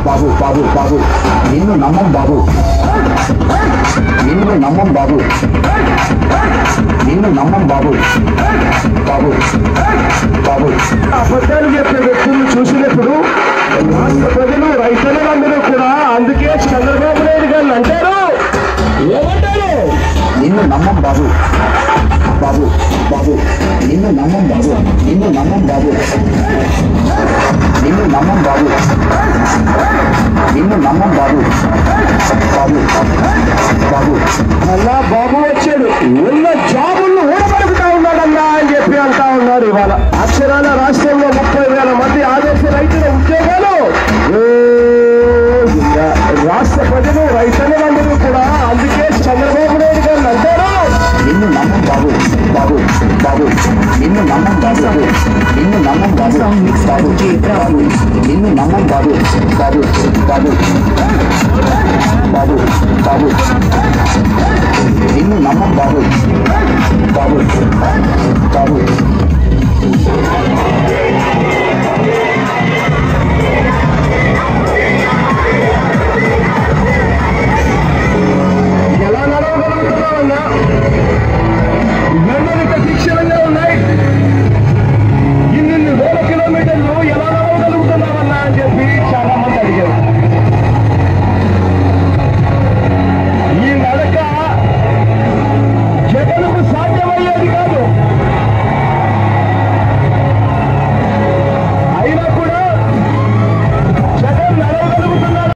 బాబు బాబు బాబు నిన్ను నమ్మం బాబు నిన్ను నమ్మం బాబు నిన్ను నమ్మం బాబు బాబు బాబు అబద్ధాలు చెప్పే వ్యక్తులను చూసినప్పుడు రాష్ట్ర ప్రజలు రైతులందరూ కూడా అందుకే చంద్రబాబు నాయుడు గారిని అంటారు ఏమంటారు నిన్ను నమ్మం బాబు బాబు బాబు నిన్ను నమ్మం బాబు నిన్ను నమ్మం బాబు నిన్ను నమ్మం బాబు నిన్ను నమ్మం బాబు బాబు బాబు అన్నా బాబు వచ్చాడు ఉన్న జాబులను ఊడబడుకుతా ఉన్నాడన్నా అని చెప్పి అంటా ఉన్నారు ఇవాళ అక్షరాల రాష్ట్రంలో ముప్పై వేల మంది ఆదేశ రైతుల ఉద్యోగాలు రోజుగా రాష్ట్ర ప్రజలు రైతులందరూ కూడా అందుకే చంద్రబాబు నాయుడు గారిని అంటారు నిన్ను నమ్మం బాబు బాబు బాబు నిన్ను నమ్మం బాబు నిన్ను నమ్మం బాబు బాబు బాబు నిన్ను నమ్మం బాబు బాబు బాబు బాబు బాబు నిన్ను నమ్మం బాబు బాబు బాబు